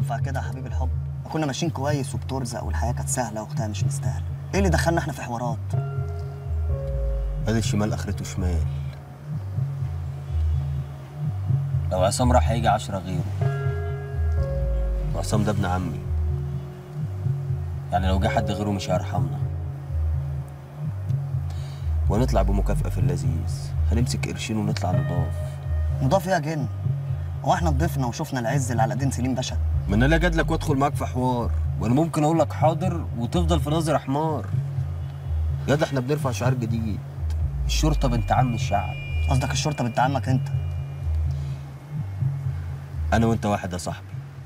ينفع كده يا حبيب الحب ما كنا ماشيين كويس وبترزق والحياه كانت سهله واختها مش مستاهله ايه اللي دخلنا احنا في حوارات ادي الشمال اخرته شمال لو عصام راح هيجي عشرة غيره وعصام ده ابن عمي يعني لو جه حد غيره مش هيرحمنا ونطلع بمكافأة في اللذيذ هنمسك قرشين ونطلع نضاف نضاف ايه يا جن هو احنا ضفنا وشفنا العز اللي على ايدين سليم باشا ما انا لا جاد لك وادخل معاك في حوار وانا ممكن اقول لك حاضر وتفضل في نظر حمار يا ده احنا بنرفع شعار جديد الشرطه بنت عم الشعب قصدك الشرطه بنت عمك انت انا وانت واحد يا صاحبي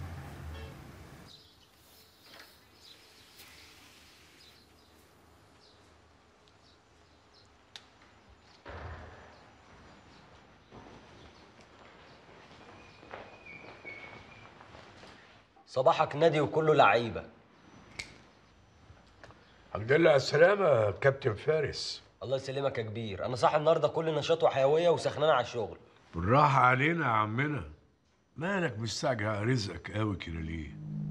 صباحك نادي وكله لعيبه الحمد لله على السلامة يا كابتن فارس الله يسلمك يا كبير انا صاحي النهارده كل نشاط وحيويه وسخنان على الشغل بالراحة علينا يا عمنا مالك مستعجل رزقك قوي كده ليه؟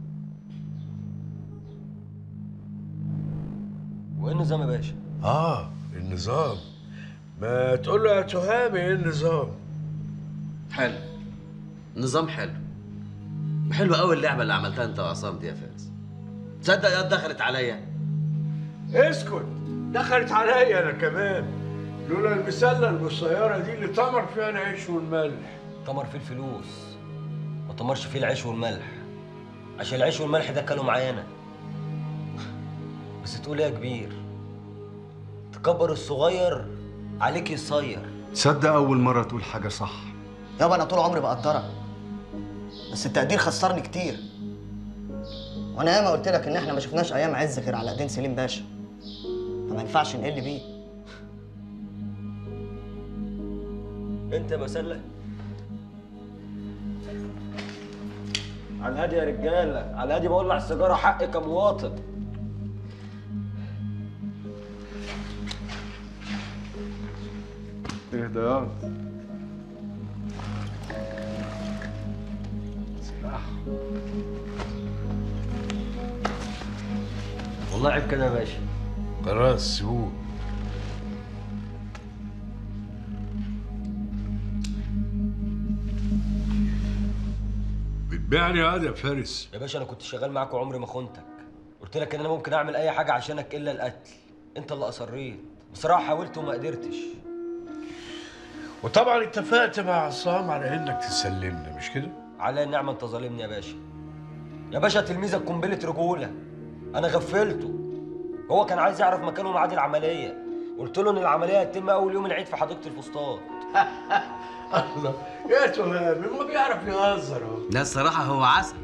وايه النظام يا باشا اه النظام ما تقول له يا تهامي ايه النظام؟ حلو نظام حلو حلو قوي اللعبه اللي عملتها انت وعصام دي يا فارس تصدق يا دخلت عليا اسكت دخلت عليا انا كمان لولا المسلة القصيرة دي اللي طمر فيها العيش والملح طمر فيه الفلوس ما طمرش فيه العيش والملح عشان العيش والملح ده كانوا معانا بس تقول ايه يا كبير تكبر الصغير عليك يصير تصدق أول مرة تقول حاجة صح يابا انا طول عمري بقدرك بس التقدير خسرني كتير وانا ياما قلت لك ان احنا ما شفناش ايام عز غير على ايدين سليم باشا فما ينفعش نقل بيه انت يا مسلة على الهادي يا رجاله على الهادي بولع السيجاره حقي كمواطن اهدى يا والله عيب كده يا باشا خلاص سيبوه بتبيعني هذا يا فارس يا باشا انا كنت شغال معاك وعمري ما خنتك قلت لك ان انا ممكن اعمل اي حاجه عشانك الا القتل انت اللي اصريت بصراحه حاولت وما قدرتش وطبعا اتفقت مع عصام على انك تسلمنا مش كده؟ على النعمه انت ظالمني يا باشا يا باشا تلميذك قنبله رجوله انا غفلته هو كان عايز يعرف مكانه وميعاد العمليه قلت له ان العمليه هتتم اول يوم العيد في حديقه الفسطاط الله يا تهامي ما بيعرف يهزر اهو لا الصراحه هو عسل